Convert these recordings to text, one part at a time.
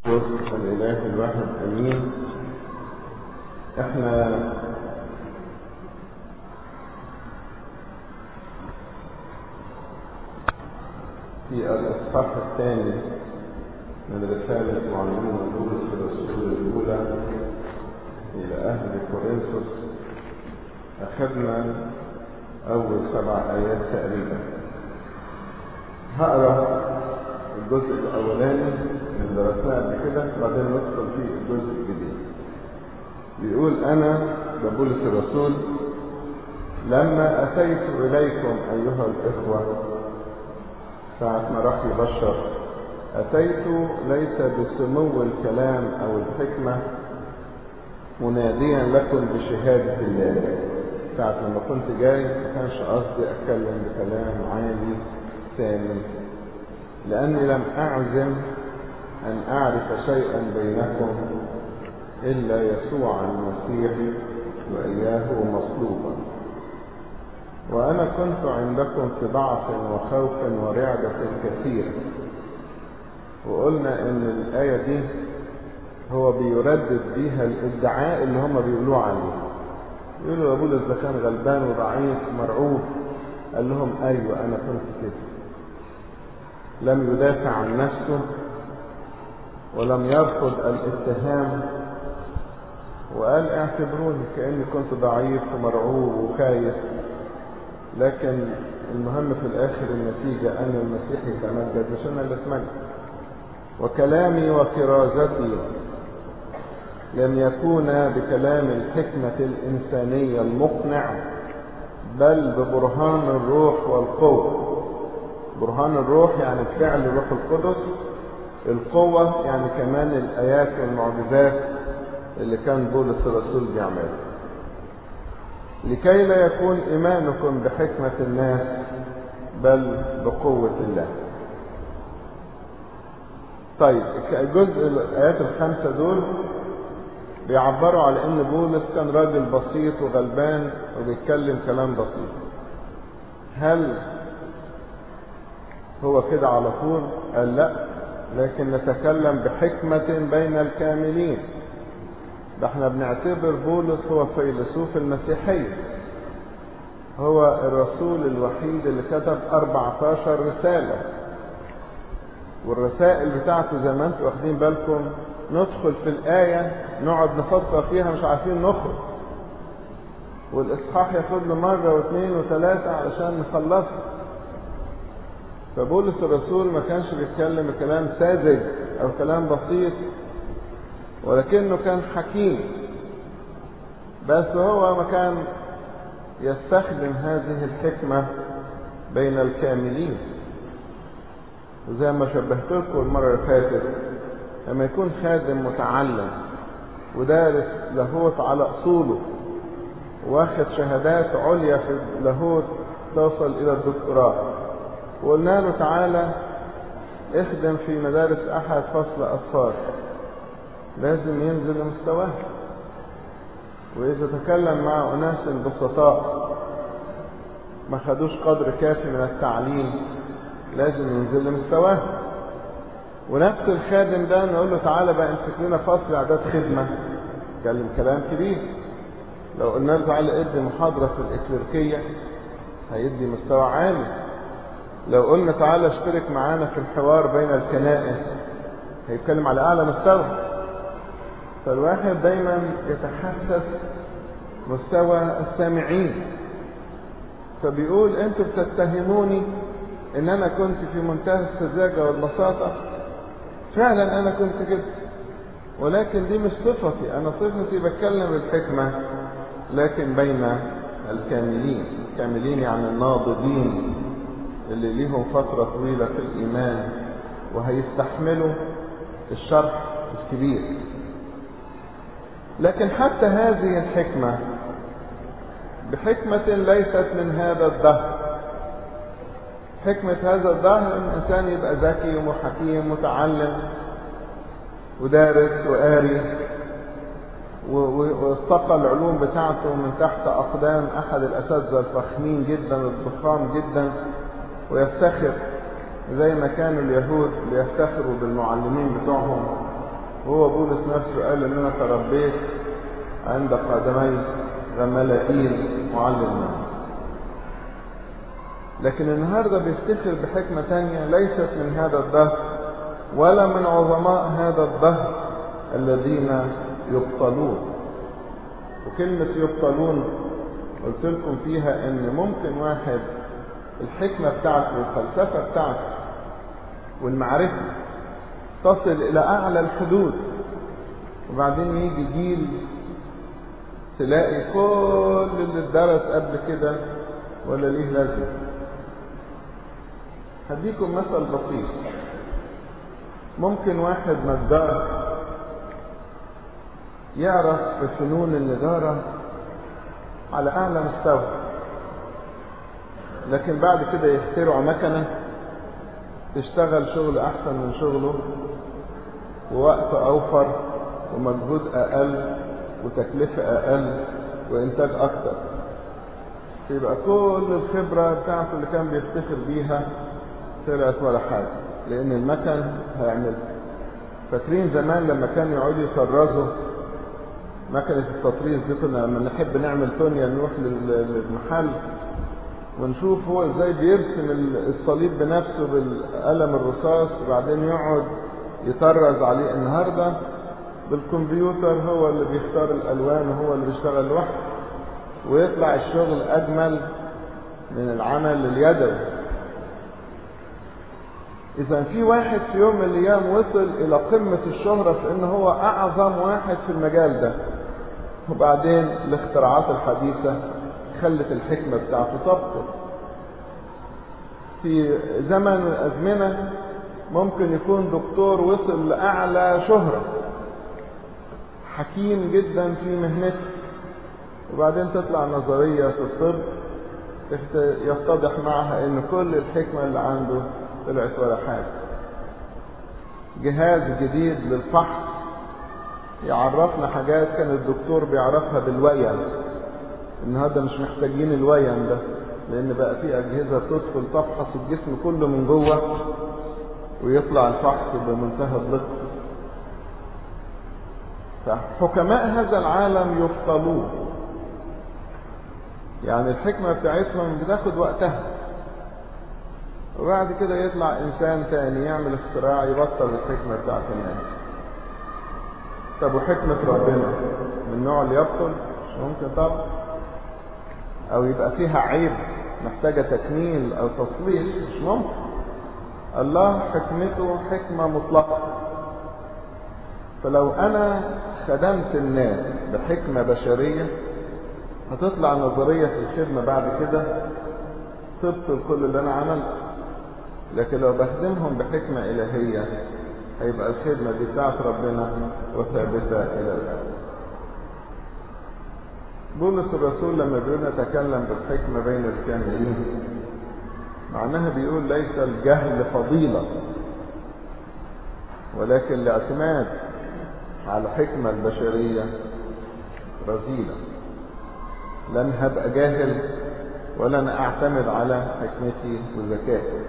قدس الإله الواحد أمين احنا في الإصحاح الثاني من رسالة معلمين بولس الرسول الأولى إلى أهل كورنثوس أخذنا أول سبع آيات تقريبا هقرا الجزء الأولاني اللي درسناه قبل كده وبعدين ندخل في الجزء الجديد بيقول أنا ده بولس الرسول لما أتيت إليكم أيها الإخوة ساعة ما راح يبشر أتيت ليس بسمو الكلام أو الحكمة مناديا لكم بشهادة الله ساعة لما كنت جاي ما كانش قصدي أتكلم بكلام عالي سامي لأني لم أعزم أن أعرف شيئا بينكم إلا يسوع المسيح وإياه مصلوبا وأنا كنت عندكم في ضعف وخوف ورعبة كثيرة وقلنا إن الآية دي هو بيردد بيها الادعاء اللي هم بيقولوه عليه يقولوا يا بولس ده كان غلبان وضعيف ومرعوب قال لهم أيوة أنا كنت كده لم يدافع عن نفسه ولم يرفض الاتهام وقال اعتبروني كأني كنت ضعيف ومرعوب وخايف لكن المهم في الآخر النتيجة أن المسيح يتمجد مش أنا اللي اتمجد وكلامي وكرازتي لم يكونا بكلام الحكمة الإنسانية المقنع بل ببرهان الروح والقوة برهان الروح يعني فعل الروح القدس القوة يعني كمان الآيات والمعجزات اللي كان بولس الرسول بيعملها لكي لا يكون إيمانكم بحكمة الناس بل بقوة الله طيب الجزء الآيات الخمسة دول بيعبروا على ان بولس كان راجل بسيط وغلبان وبيتكلم كلام بسيط هل هو كده على طول قال لا لكن نتكلم بحكمة بين الكاملين ده احنا بنعتبر بولس هو فيلسوف المسيحية هو الرسول الوحيد اللي كتب 14 رسالة والرسائل بتاعته زي ما انتم واخدين بالكم ندخل في الآية نقعد نفكر فيها مش عارفين نخرج والإصحاح ياخد له مرة واثنين وثلاثة علشان نخلصها فبولس الرسول ما كانش بيتكلم كلام ساذج أو كلام بسيط ولكنه كان حكيم بس هو ما كان يستخدم هذه الحكمة بين الكاملين وزي ما شبهت لكم المرة اللي فاتت لما يكون خادم متعلم ودارس لاهوت على أصوله واخد شهادات عليا في اللاهوت توصل إلى الدكتوراه وقلنا له تعالى اخدم في مدارس أحد فصل أطفال لازم ينزل لمستواه وإذا تكلم مع أناس بسطاء ما خدوش قدر كافي من التعليم لازم ينزل لمستواه ونفس الخادم ده نقول له تعالى بقى امسك لنا فصل اعداد خدمه اتكلم كلام كبير لو قلنا له تعالى ادي محاضره في الاكليركيه هيدي مستوى عالي لو قلنا تعالى اشترك معانا في الحوار بين الكنائس هيتكلم على اعلى مستوى فالواحد دايما يتحسس مستوى السامعين فبيقول انتوا بتتهموني ان انا كنت في منتهى السذاجة والبساطة فعلا انا كنت كده ولكن دي مش صفتي انا صفتي بتكلم بالحكمة لكن بين الكاملين الكاملين يعني الناضجين اللي ليهم فترة طويلة في الايمان وهيستحملوا الشرح الكبير لكن حتى هذه الحكمة بحكمة ليست من هذا الدهر حكمة هذا الظهر ان الانسان يبقى ذكي وحكيم متعلم ودارس وقاري واستقى العلوم بتاعته من تحت اقدام احد الاساتذه الفخمين جدا الضخام جدا ويفتخر زي ما كانوا اليهود بيفتخروا بالمعلمين بتوعهم وهو بولس نفسه قال ان انا تربيت عند قدمي غملائيل معلم الناس لكن النهارده بيفتخر بحكمة تانية ليست من هذا الدهر ولا من عظماء هذا الدهر الذين يبطلون وكلمة يبطلون قلت لكم فيها ان ممكن واحد الحكمة بتاعته والفلسفة بتاعته والمعرفة تصل الى اعلى الحدود وبعدين يجي جيل تلاقي كل اللي اتدرس قبل كده ولا ليه لازمه هديكم مثل بسيط ممكن واحد نجار يعرف في فنون النجارة على أعلى مستوى لكن بعد كده يخترعوا مكنة تشتغل شغل أحسن من شغله ووقت أوفر ومجهود أقل وتكلفة أقل وإنتاج أكتر يبقى كل الخبرة بتاعته اللي كان بيفتخر بيها طلعت ولا حاجة لأن المكن هيعملها فاكرين زمان لما كانوا يقعدوا يطرزوا مكنة التطريز دي كنا لما نحب نعمل تونيا نروح للمحل ونشوف هو ازاي بيرسم الصليب بنفسه بالقلم الرصاص وبعدين يقعد يطرز عليه النهارده بالكمبيوتر هو اللي بيختار الالوان وهو اللي بيشتغل لوحده ويطلع الشغل اجمل من العمل اليدوي اذا في واحد في يوم من الايام وصل الى قمة الشهرة في ان هو اعظم واحد في المجال ده وبعدين الاختراعات الحديثة خلت الحكمة بتاعته تبطل في زمن من الازمنة ممكن يكون دكتور وصل لاعلى شهرة حكيم جدا في مهنته وبعدين تطلع نظرية في الطب يتضح معها ان كل الحكمة اللي عنده طلعت ولا حاجة جهاز جديد للفحص يعرفنا حاجات كان الدكتور بيعرفها بالويم النهارده مش محتاجين الويم ده لان بقى في اجهزه تدخل تفحص الجسم كله من جوه ويطلع الفحص بمنتهى الدقه فحكماء هذا العالم يفضلون يعني الحكمه بتاعتهم بتاخد وقتها وبعد كده يطلع انسان تاني يعمل اختراع يبطل الحكمه بتاعت الناس طب وحكمه ربنا من النوع اللي يبطل مش ممكن طبعا او يبقى فيها عيب محتاجه تكميل او تصليح مش ممكن الله حكمته حكمه مطلقه فلو انا خدمت الناس بحكمه بشريه هتطلع نظريه في الخدمه بعد كده تبطل كل اللي انا عملته لكن لو بخدمهم بحكمة إلهية هيبقى الخدمة دي بتاعت ربنا وثابتة إلى الأبد. بولس الرسول لما بيقول نتكلم بالحكمة بين الكاملين معناها بيقول ليس الجهل فضيلة ولكن الاعتماد على الحكمة البشرية رذيلة لن هبقى جاهل ولن أعتمد على حكمتي وذكائي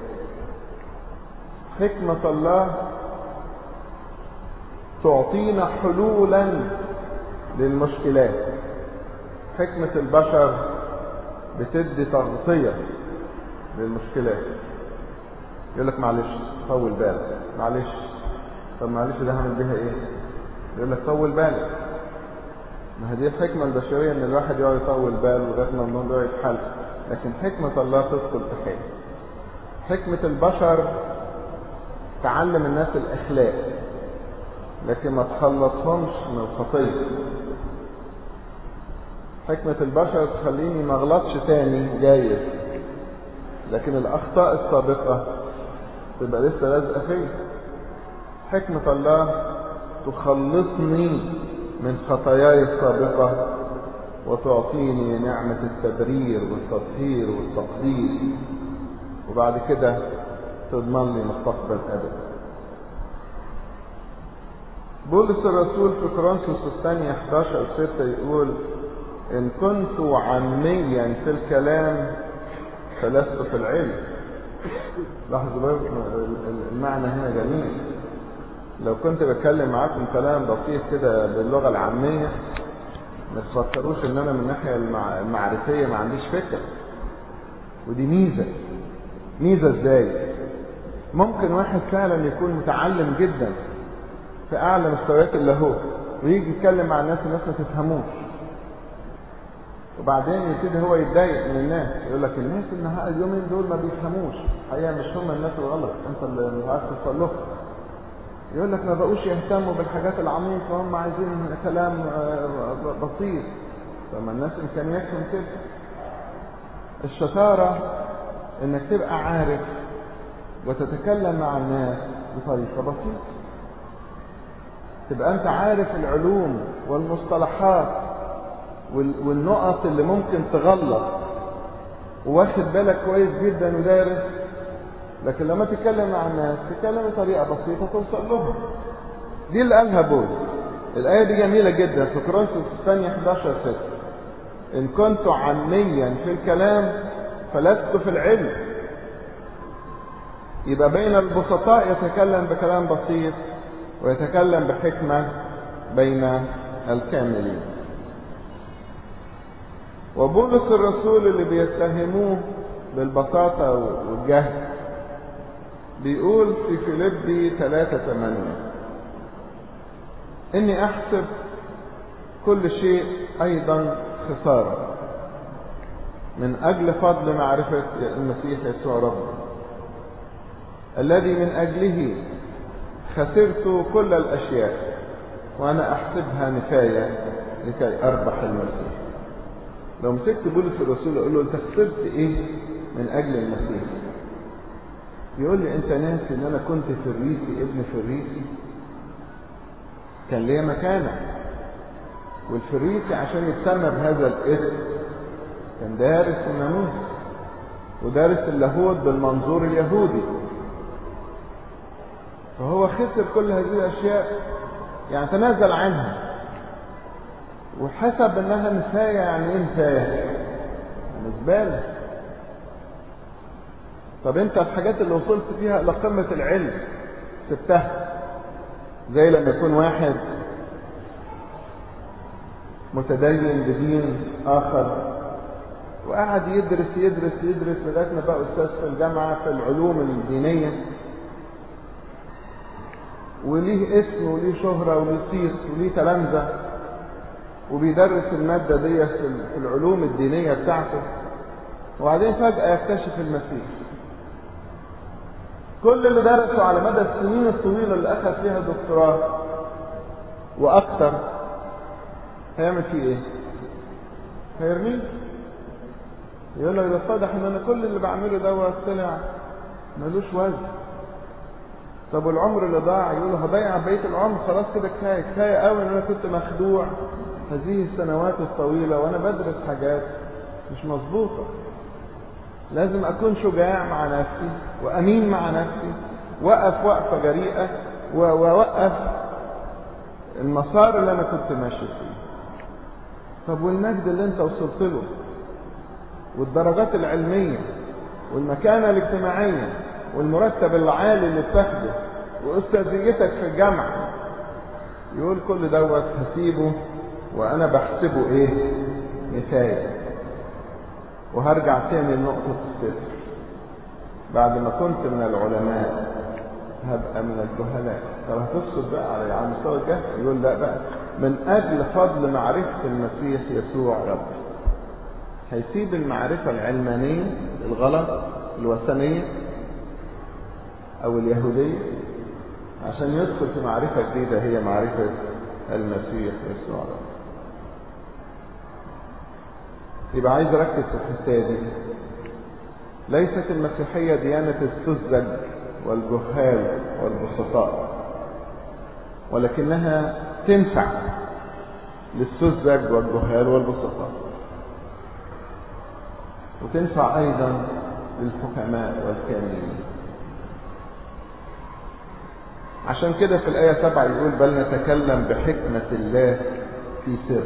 حكمة الله تعطينا حلولا للمشكلات حكمة البشر بتدي تغطية للمشكلات يقول لك معلش طول بالك معلش طب معلش ده هعمل بيها ايه يقول لك طول بالك ما هي دي الحكمة البشرية ان الواحد يقعد يطول باله لغاية ما الموضوع يتحل لكن حكمة الله تدخل في حاجة حكمة البشر تعلم الناس الاخلاق لكن ما تخلصهمش من الخطيه حكمة البشر تخليني ما اغلطش تاني جايز لكن الاخطاء السابقة تبقى لسه لازقة فيا حكمة الله تخلصني من خطاياي السابقة وتعطيني نعمة التبرير والتطهير والتقديس وبعد كده تضمن لي مستقبل ابدي بولس الرسول في كورنثوس الثانية 11 6 يقول إن كنت عميا في الكلام فلست في العلم لاحظوا المعنى هنا جميل لو كنت بتكلم معاكم كلام بسيط كده باللغة العامية ما تفكروش ان انا من الناحية المع- المعرفية ما عنديش فكرة ودي ميزة ميزة ازاي ممكن واحد فعلا يكون متعلم جدا في اعلى مستويات اللاهوت ويجي يتكلم مع الناس الناس ما تفهموش وبعدين يبتدي هو يتضايق من الناس يقول لك الناس النهار اليومين دول ما بيفهموش الحقيقه مش هم الناس الغلط انت اللي مش عارف توصل لهم يقول لك ما بقوش يهتموا بالحاجات العميقه هم عايزين كلام آه، بسيط فما الناس امكانياتهم كده الشطاره انك تبقى عارف وتتكلم مع الناس بطريقه بسيطه تبقى انت عارف العلوم والمصطلحات وال- والنقط اللي ممكن تغلط واخد بالك كويس جدا ودارس لكن لما تتكلم مع الناس تتكلم بطريقه بسيطه توصل لهم دي اللي قالها بول الايه دي جميله جدا في كورنثوس الثانيه 11 6 ان كنت عاميا في الكلام فلست في العلم يبقى بين البسطاء يتكلم بكلام بسيط ويتكلم بحكمه بين الكاملين وبولس الرسول اللي بيتهموه بالبساطة والجهل بيقول في فيليبي 3 8 إني أحسب كل شيء أيضا خسارة من أجل فضل معرفة المسيح يسوع ربنا الذي من أجله خسرت كل الأشياء وأنا أحسبها نفاية لكي أربح المسيح لو مسكت بولس الرسول اقول له انت خسرت ايه من اجل المسيح يقول لي انت ناسي ان انا كنت فريسي ابن فريسي كان ليا مكانه والفريسي عشان يتسمى بهذا الاسم كان دارس الناموس ودارس اللاهوت بالمنظور اليهودي فهو خسر كل هذه الاشياء يعني تنازل عنها وحسب انها نفاية يعني ايه نفاية يعني زبالة طب انت الحاجات اللي وصلت فيها الى قمة العلم سبتها زي لما يكون واحد متدين بدين اخر وقعد يدرس يدرس يدرس لغايه ما بقى استاذ في الجامعه في العلوم الدينيه وليه اسم وليه شهره وليه صيت وليه تلامذه وبيدرس المادة دي في العلوم الدينية بتاعته وبعدين فجأة يكتشف المسيح كل اللي درسه على مدى السنين الطويلة اللي أخذ فيها دكتوراه وأكثر هيعمل فيه إيه؟ هيرميه يقول لك ده اتضح إن أنا كل اللي بعمله دوت طلع ملوش وزن طب والعمر اللي ضاع يقول هضيع بقية العمر خلاص كده كفاية كفاية قوي إن أنا كنت مخدوع هذه السنوات الطويلة وأنا بدرس حاجات مش مظبوطة لازم أكون شجاع مع نفسي وأمين مع نفسي وقف وقفة جريئة ووقف المسار اللي أنا كنت ماشي فيه طب والمجد اللي أنت وصلت له والدرجات العلمية والمكانة الاجتماعية والمرتب العالي اللي بتاخده وأستاذيتك في الجامعة يقول كل دوت هسيبه وانا بحسبه ايه نفاية وهرجع تاني لنقطة الصفر بعد ما كنت من العلماء هبقى من الجهلاء طب هتفصل بقى على على مستوى الجهل يقول لا بقى من اجل فضل معرفة المسيح يسوع ربي هيسيب المعرفة العلمانية الغلط الوثنية او اليهودية عشان يدخل في معرفة جديدة هي معرفة المسيح يسوع ربي يبقى عايز اركز في الحته دي ليست المسيحيه ديانه السذج والجهال والبسطاء ولكنها تنفع للسذج والجهال والبسطاء وتنفع ايضا للحكماء والكاملين عشان كده في الآية سبعة يقول بل نتكلم بحكمة الله في سر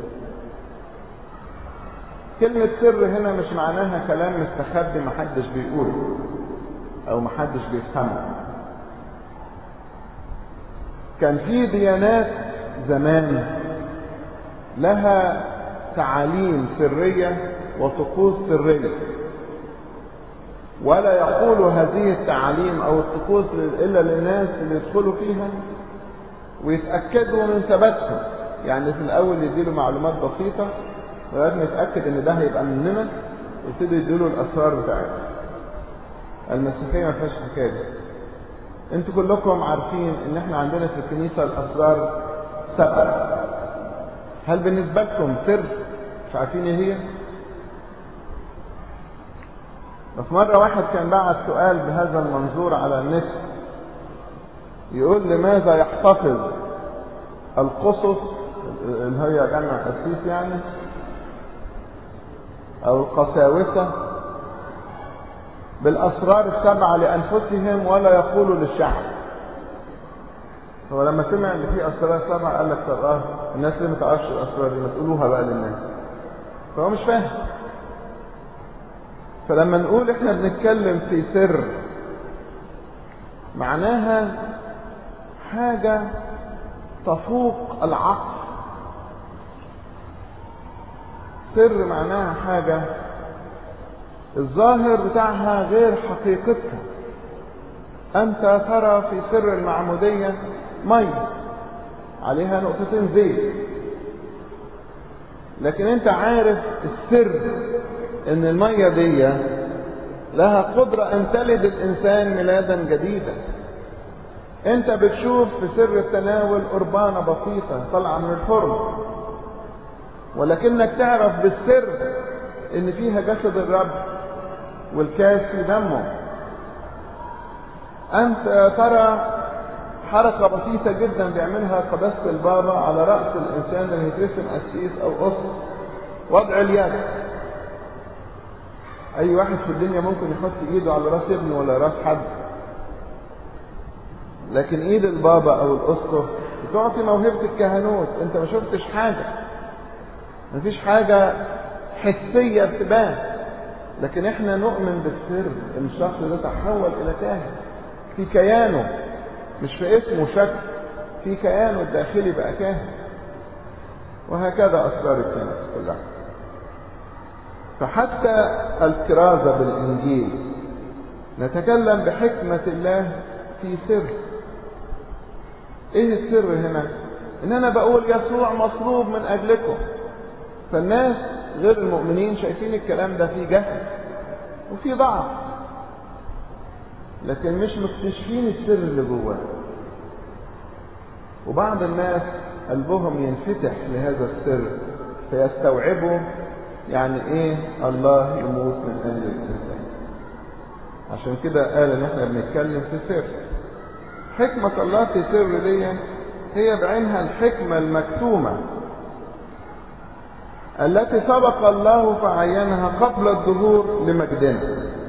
كلمة سر هنا مش معناها كلام مستخبي محدش بيقوله أو محدش بيفهمه كان في ديانات زمان لها تعاليم سرية وطقوس سرية ولا يقول هذه التعاليم او الطقوس الا للناس اللي يدخلوا فيها ويتأكدوا من ثباتهم يعني في الاول يديله معلومات بسيطة لغاية ما يتأكد ان ده هيبقى مننا ويبتدي يديله الاسرار بتاعتها المسيحية ما فيهاش حكاية دي انتوا كلكم عارفين ان احنا عندنا في الكنيسة الاسرار سبعة هل بالنسبة لكم سر مش عارفين ايه هي بس مرة واحد كان بعت سؤال بهذا المنظور على النت يقول لماذا يحتفظ القصص اللي هي جمع قسيس يعني او القساوسة بالاسرار السبعة لانفسهم ولا يقولوا للشعب هو لما سمع ان في اسرار سبعة قال لك طب اه الناس ليه ما تعرفش الاسرار دي ما تقولوها بقى للناس فهو مش فاهم فلما نقول احنا بنتكلم في سر معناها حاجة تفوق العقل سر معناها حاجة الظاهر بتاعها غير حقيقتها انت ترى في سر المعمودية مية عليها نقطتين زيت لكن انت عارف السر ان المية دي لها قدرة ان تلد الانسان ميلادا جديدا انت بتشوف في سر التناول قربانة بسيطة طالعة من الفرن ولكنك تعرف بالسر ان فيها جسد الرب والكاس في دمه انت ترى حركة بسيطة جدا بيعملها قداسة البابا على رأس الانسان اللي يترسم قسيس او قصر وضع اليد اي واحد في الدنيا ممكن يحط ايده على راس ابنه ولا راس حد لكن ايد البابا او الاسقف بتعطي موهبة الكهنوت انت ما شفتش حاجة مفيش حاجة حسية بتبان لكن احنا نؤمن بالسر ان الشخص ده تحول الى كاهن في كيانه مش في اسمه شكل في كيانه الداخلي بقى كاهن وهكذا اسرار الكنيسة كلها فحتى الكرازة بالانجيل نتكلم بحكمة الله في سر ايه السر هنا ان انا بقول يسوع مصلوب من اجلكم فالناس غير المؤمنين شايفين الكلام ده فيه جهل وفيه ضعف لكن مش مكتشفين السر اللي جواه وبعض الناس قلبهم ينفتح لهذا السر فيستوعبوا يعني ايه الله يموت من اجل الانسان عشان كده قال ان احنا بنتكلم في سر حكمة الله في سر دي هي بعينها الحكمة المكتومة التي سبق الله فعينها قبل الظهور لمجدنا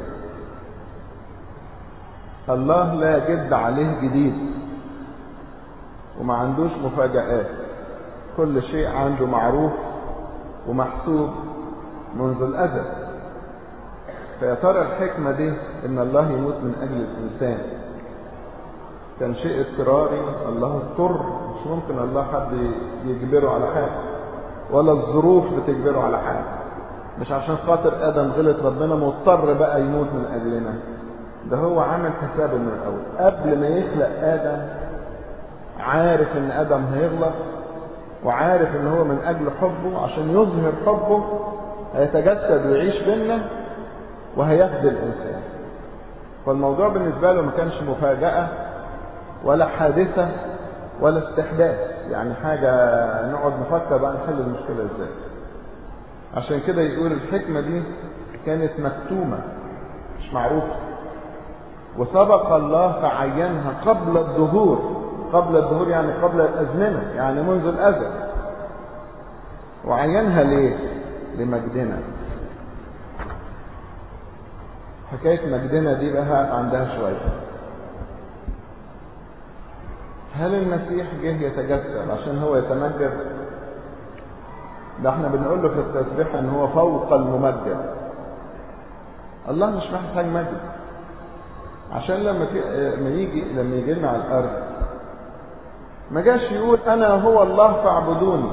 الله لا جد عليه جديد وما عندوش مفاجآت كل شيء عنده معروف ومحسوب منذ الأزل فيا ترى الحكمة دي إن الله يموت من أجل الإنسان كان شيء اضطراري الله اضطر مش ممكن الله حد يجبره على حاجة ولا الظروف بتجبره على حاجة مش عشان خاطر آدم غلط ربنا مضطر بقى يموت من أجلنا ده هو عامل حسابه من الأول قبل ما يخلق آدم عارف إن آدم هيغلط وعارف إن هو من أجل حبه عشان يظهر حبه هيتجسد ويعيش بينا وهيفدي الإنسان فالموضوع بالنسبة له ما كانش مفاجأة ولا حادثة ولا استحداث يعني حاجة نقعد نفكر بقى نحل المشكلة ازاي عشان كده يقول الحكمة دي كانت مكتومة مش معروفة وسبق الله فعينها قبل الظهور قبل الظهور يعني قبل الأزمنة يعني منذ الأزل وعينها ليه لمجدنا حكاية مجدنا دي بقى عندها شوية هل المسيح جه يتجسد عشان هو يتمجد ده احنا بنقول له في التسبيح ان هو فوق الممجد الله مش محتاج مجد عشان لما في... لما يجي لما يجي لنا على الارض ما جاش يقول انا هو الله فاعبدوني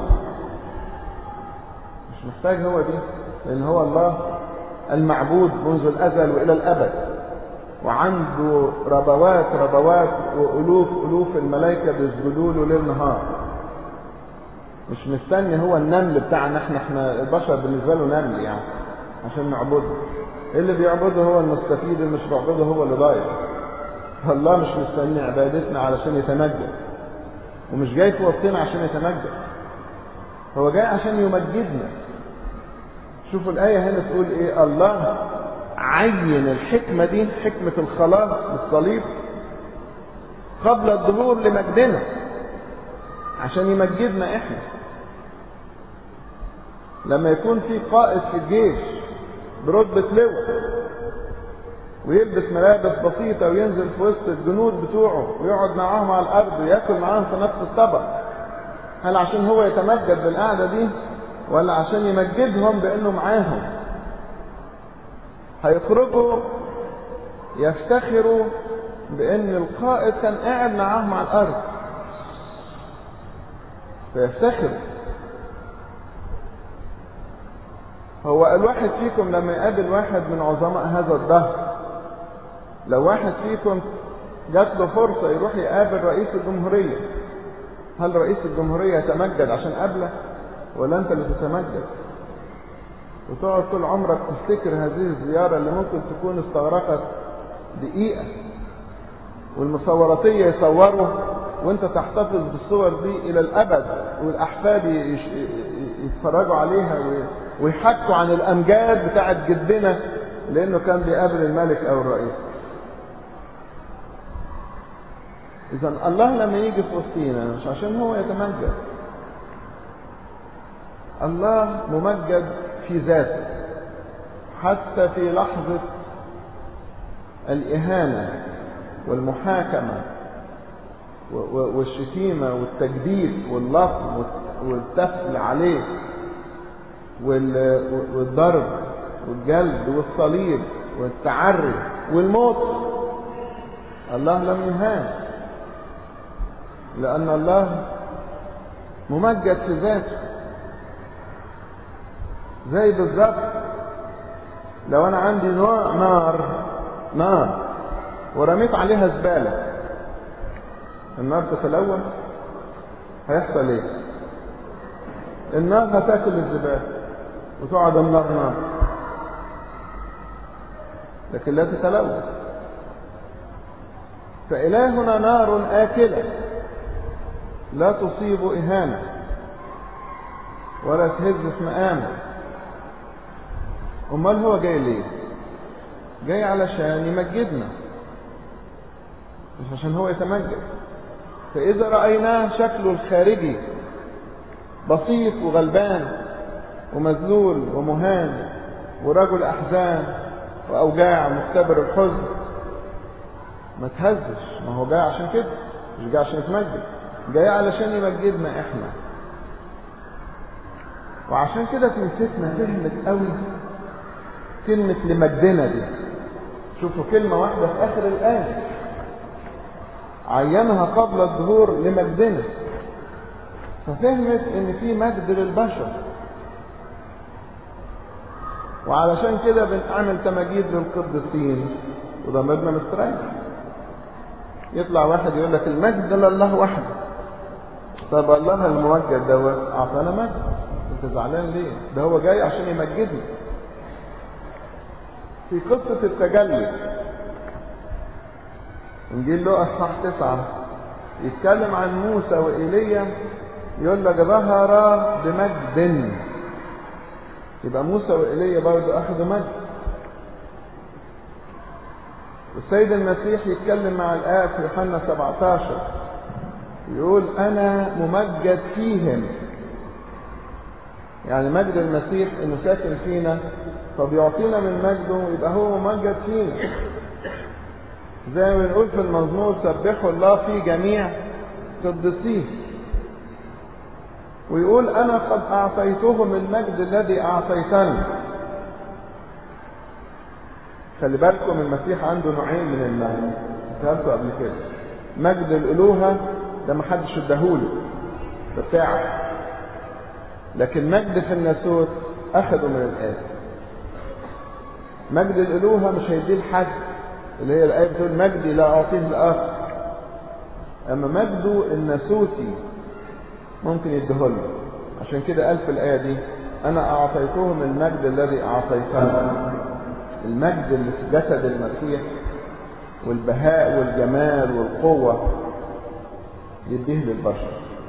مش محتاج هو دي لان هو الله المعبود منذ الازل والى الابد وعنده ربوات ربوات والوف الوف الملائكه بيسجدوا له ليل نهار مش مستني هو النمل بتاعنا احنا احنا البشر بالنسبه له نمل يعني عشان نعبده اللي بيعبده هو المستفيد اللي مش بيعبده هو اللي ضايع الله مش مستني عبادتنا علشان يتمجد ومش جاي في وسطنا عشان يتمجد هو جاي عشان يمجدنا شوفوا الآية هنا تقول إيه الله عين الحكمة دي حكمة الخلاص بالصليب قبل الظهور لمجدنا عشان يمجدنا احنا لما يكون في قائد في الجيش برتبة لواء ويلبس ملابس بسيطة وينزل في وسط الجنود بتوعه ويقعد معاهم على الأرض وياكل معاهم في نفس الطبق هل عشان هو يتمجد بالقعدة دي ولا عشان يمجدهم بأنه معاهم هيخرجوا يفتخروا بأن القائد كان قاعد معاهم على الأرض فيفتخروا هو الواحد فيكم لما يقابل واحد من عظماء هذا الدهر لو واحد فيكم جات له فرصة يروح يقابل رئيس الجمهورية هل رئيس الجمهورية يتمجد عشان قابله ولا انت اللي تتمجد وتقعد طول عمرك تفتكر هذه الزيارة اللي ممكن تكون استغرقت دقيقة والمصوراتية يصوروا وانت تحتفظ بالصور دي الى الابد والاحفاد يتفرجوا عليها ويحكوا عن الامجاد بتاعت جدنا لانه كان بيقابل الملك او الرئيس اذا الله لما يجي في وسطينا مش عشان هو يتمجد الله ممجد في ذاته حتى في لحظة الإهانة والمحاكمة والشتيمة والتجديد واللطم والتفل عليه والضرب والجلد والصليب والتعري والموت الله لم يهان لأن الله ممجد في ذاته زي بالظبط لو انا عندي نوع نار نار ورميت عليها زباله النار تتلون هيحصل ايه النار هتاكل الزباله وتقعد النار نار لكن لا تتلون فإلهنا نار آكلة لا تصيب إهانة ولا تهز في مقامه امال هو جاي ليه جاي علشان يمجدنا مش عشان هو يتمجد فاذا رايناه شكله الخارجي بسيط وغلبان ومذلول ومهان ورجل احزان واوجاع مختبر الحزن ما تهزش ما هو جاي عشان كده مش جاي عشان يتمجد جاي علشان يمجدنا احنا وعشان كده كنيستنا فهمت قوي كلمة لمجدنا دي شوفوا كلمة واحدة في آخر الآية عينها قبل الظهور لمجدنا ففهمت ان في مجد للبشر وعلشان كده بنعمل تماجيد للقديسين وضميرنا مستريح يطلع واحد يقول لك المجد لله وحده طب الله الممجد دوت اعطانا مجد انت زعلان ليه ده هو جاي عشان يمجدنا في قصة التجلي انجيل لوقا اصحاح تسعة يتكلم عن موسى وإيليا يقول لك ظهر بمجد يبقى موسى وإيليا برضه أخذوا مجد والسيد المسيح يتكلم مع الآب في يوحنا 17 يقول أنا ممجد فيهم يعني مجد المسيح إنه ساكن فينا فبيعطينا من مجده يبقى هو ممجد فينا زي ما بنقول في المزمور سبحوا الله في جميع قدسيه ويقول انا قد اعطيتهم المجد الذي اعطيتني خلي بالكم المسيح عنده نوعين من المجد قلته قبل كده مجد الالوهه ده ما حدش اداهولي ده بتاعك لكن مجد في الناسوت اخده من الاب مجد الالوهه مش هيديه لحد اللي هي الايه بتقول مجدي لا اعطيه لاخر اما مجده الناسوتي ممكن يديهوله عشان كده قال في الايه دي انا اعطيتهم المجد الذي اعطيتني المجد اللي في جسد المسيح والبهاء والجمال والقوه يديه للبشر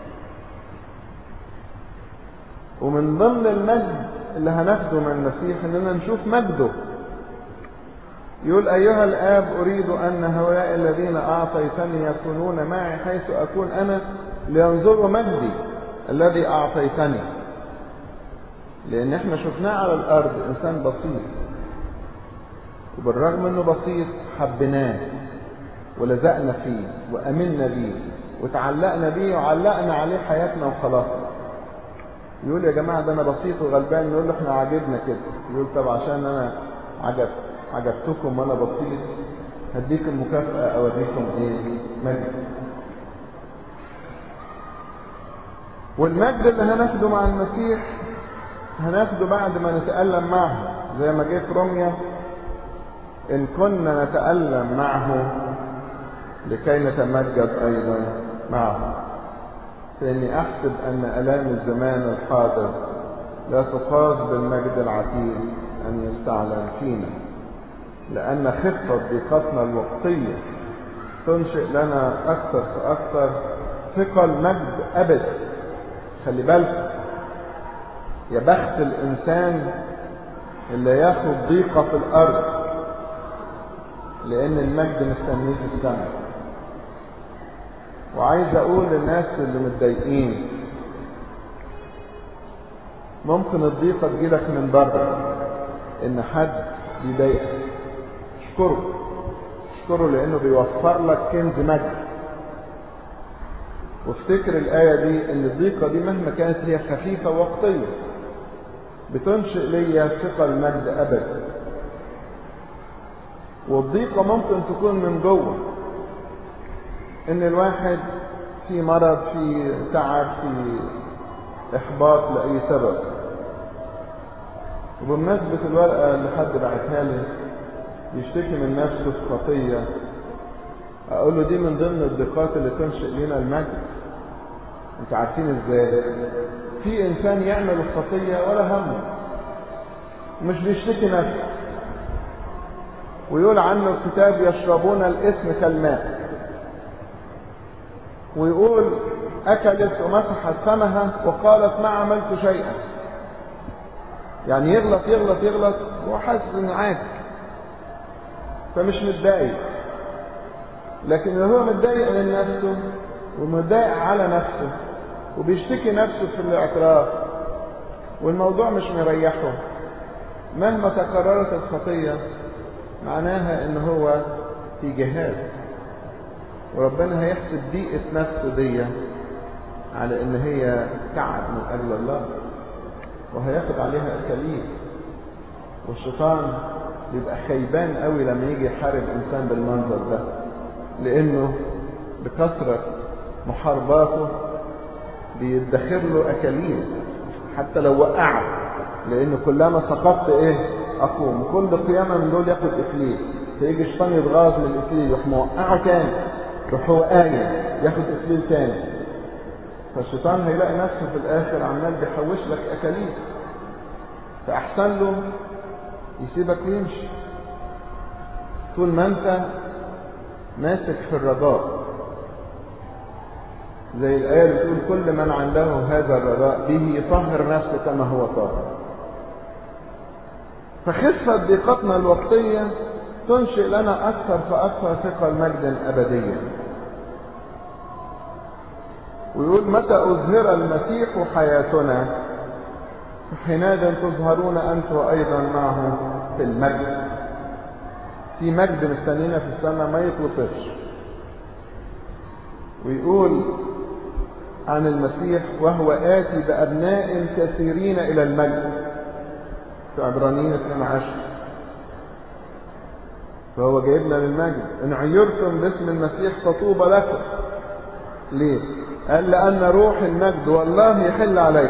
ومن ضمن المجد اللي هناخده من المسيح اننا نشوف مجده يقول ايها الاب اريد ان هؤلاء الذين اعطيتني يكونون معي حيث اكون انا لينظروا مجدي الذي اعطيتني لان احنا شفناه على الارض انسان بسيط وبالرغم انه بسيط حبيناه ولزقنا فيه وامنا بيه وتعلقنا بيه وعلقنا عليه حياتنا وخلاصنا يقول يا جماعة ده أنا بسيط وغلبان نقول له إحنا عاجبنا كده يقول طب عشان أنا عجب عجبتكم وأنا بسيط هديكم مكافأة أوريكم إيه مجد والمجد اللي هناخده مع المسيح هناخده بعد ما نتألم معه زي ما جه في روميا إن كنا نتألم معه لكي نتمجد أيضا معه فإني أحسب أن ألام الزمان الحاضر لا تقاس بالمجد العتيد أن يستعلن فينا لأن خفة ضيقتنا الوقتية تنشئ لنا أكثر فأكثر ثقل مجد أبد خلي بالك يا بخت الإنسان اللي ياخد ضيقة في الأرض لأن المجد مستنيه في السماء وعايز اقول للناس اللي متضايقين ممكن الضيقة تجيلك من بره ان حد بيضايقك اشكره اشكره لانه بيوفر لك كنز مجد وافتكر الآية دي ان الضيقة دي مهما كانت هي خفيفة وقتية بتنشئ ليا ثقل مجد ابد والضيقة ممكن تكون من جوه ان الواحد في مرض في تعب في احباط لاي سبب وبمناسبة الورقة اللي حد بعتها لي يشتكي من نفسه في خطية اقول له دي من ضمن الضيقات اللي تنشئ لنا المجد انت عارفين ازاي في انسان يعمل الخطية ولا همه مش بيشتكي نفسه ويقول عنه الكتاب يشربون الاسم كالماء ويقول أكلت ومسحت فمها وقالت ما عملت شيئا يعني يغلط يغلط يغلط وحاسس انه عادي فمش متضايق لكن لو هو متضايق من نفسه ومتضايق على نفسه وبيشتكي نفسه في الاعتراف والموضوع مش مريحه مهما تكررت الخطية معناها ان هو في جهاد وربنا هيحسب ضيقة نفسه دي على ان هي تعب من اجل الله وهياخد عليها اكاليل والشيطان بيبقى خيبان قوي لما يجي يحارب انسان بالمنظر ده لانه بكثرة محارباته بيدخر له اكاليل حتى لو وقعت لان كلما سقطت ايه اقوم كل قيامة من دول ياخد اكليل فيجي الشيطان يتغاظ من الاكليل يروح موقعه تاني يروح هو قايم ياخد اكليل تاني فالشيطان هيلاقي نفسه في الاخر عمال بيحوش لك اكاليل فاحسن له يسيبك ويمشي طول ما انت ماسك في الرجاء زي الآية اللي بتقول كل من عنده هذا الرجاء به يطهر نفسه كما هو طاهر فخفة ضيقتنا الوقتية تنشئ لنا أكثر فأكثر ثقة مجدا أبديا ويقول متى أظهر المسيح حياتنا حينئذ تظهرون أنتم أيضا معه في المجد في مجد مستنينا في السماء ما يتوصفش ويقول عن المسيح وهو آتي بأبناء كثيرين إلى المجد في عبرانيين 12 فهو جايبنا للمجد إن عيرتم باسم المسيح فطوبى لكم ليه قال لأن روح المجد والله يحل عليك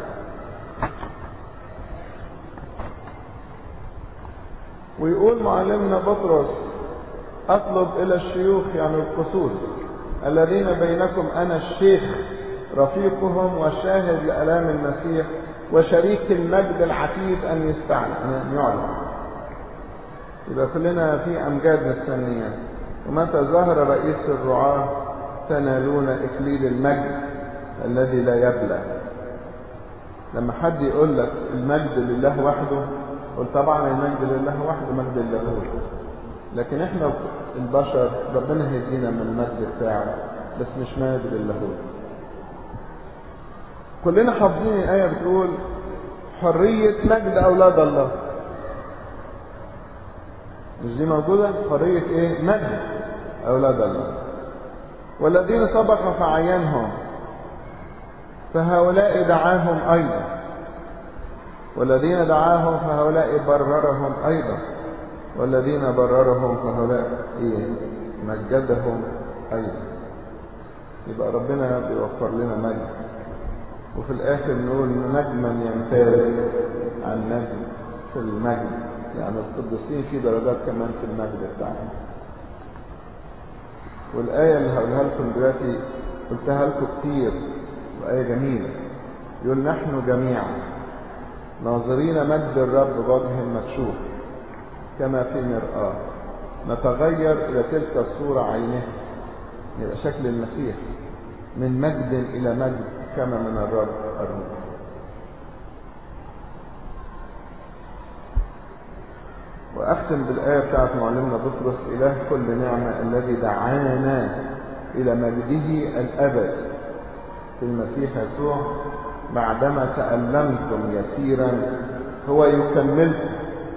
ويقول معلمنا بطرس أطلب إلى الشيوخ يعني القصور الذين بينكم أنا الشيخ رفيقهم وشاهد لألام المسيح وشريك المجد العتيد أن يستعلن أن يعلن يبقى كلنا في أمجاد مستنية ومتى ظهر رئيس الرعاة تنالون إكليل المجد الذي لا يبلى لما حد يقول لك المجد لله وحده قل طبعا المجد لله وحده مجد اللاهوت لكن احنا البشر ربنا هيدينا من المجد بتاعه بس مش مجد اللاهوت كلنا حافظين الآية بتقول حرية مجد أولاد الله مش دي موجودة حرية ايه مجد أولاد الله والذين سبق فعينهم فهؤلاء دعاهم أيضا والذين دعاهم فهؤلاء بررهم أيضا والذين بررهم فهؤلاء إيه مجدهم أيضا يبقى ربنا بيوفر لنا مجد وفي الآخر نقول نجما يمتاز عن نجم في المجد يعني القديسين في درجات كمان في المجد بتاعهم والآية اللي هقولها لكم دلوقتي قلتها لكم كتير وآية جميلة يقول نحن جميعا ناظرين مجد الرب بوجه مكشوف كما في مرآة نتغير إلى تلك الصورة عينها يبقى شكل المسيح من مجد إلى مجد كما من الرب الروح وأختم بالآية بتاعت معلمنا بطرس إله كل نعمة الذي دعانا إلى مجده الأبد في المسيح يسوع بعدما تألمتم يسيرا هو يكملكم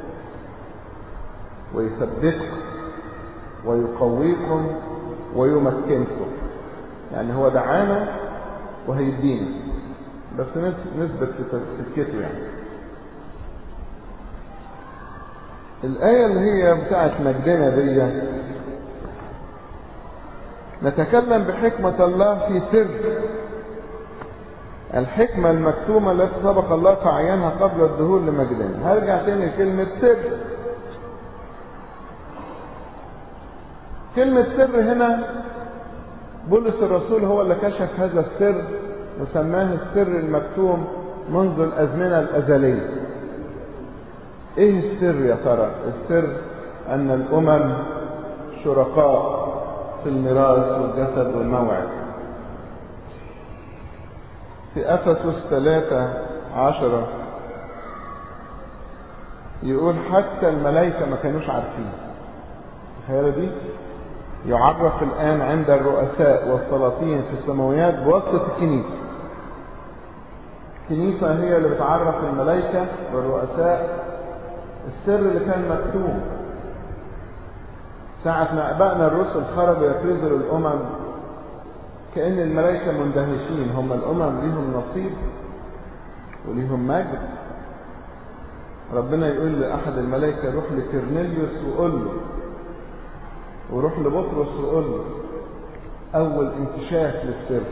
ويثبتكم ويقويكم ويمكنكم يعني هو دعانا وهيدينا بس نثبت في سكته يعني الآية اللي هي بتاعت مجدنا دي نتكلم بحكمة الله في سر الحكمة المكتومة التي سبق الله تعينها قبل الظهور لمجدنا هرجع تاني لكلمة سر كلمة سر هنا بولس الرسول هو اللي كشف هذا السر وسماه السر المكتوم منذ الأزمنة الأزلية ايه السر يا ترى السر ان الامم شركاء في الميراث والجسد والموعد في افسس ثلاثة عشرة يقول حتى الملائكة ما كانوش عارفين الخيالة دي يعرف الآن عند الرؤساء والسلاطين في السماويات بواسطة الكنيسة الكنيسة هي اللي بتعرف الملائكة والرؤساء السر اللي كان مكتوب ساعة ما أبائنا الرسل خرجوا يكرزوا للأمم كأن الملائكة مندهشين هم الأمم ليهم نصيب وليهم مجد ربنا يقول لأحد الملائكة روح لكرنيليوس وقول له وروح لبطرس وقول له أول انكشاف للسر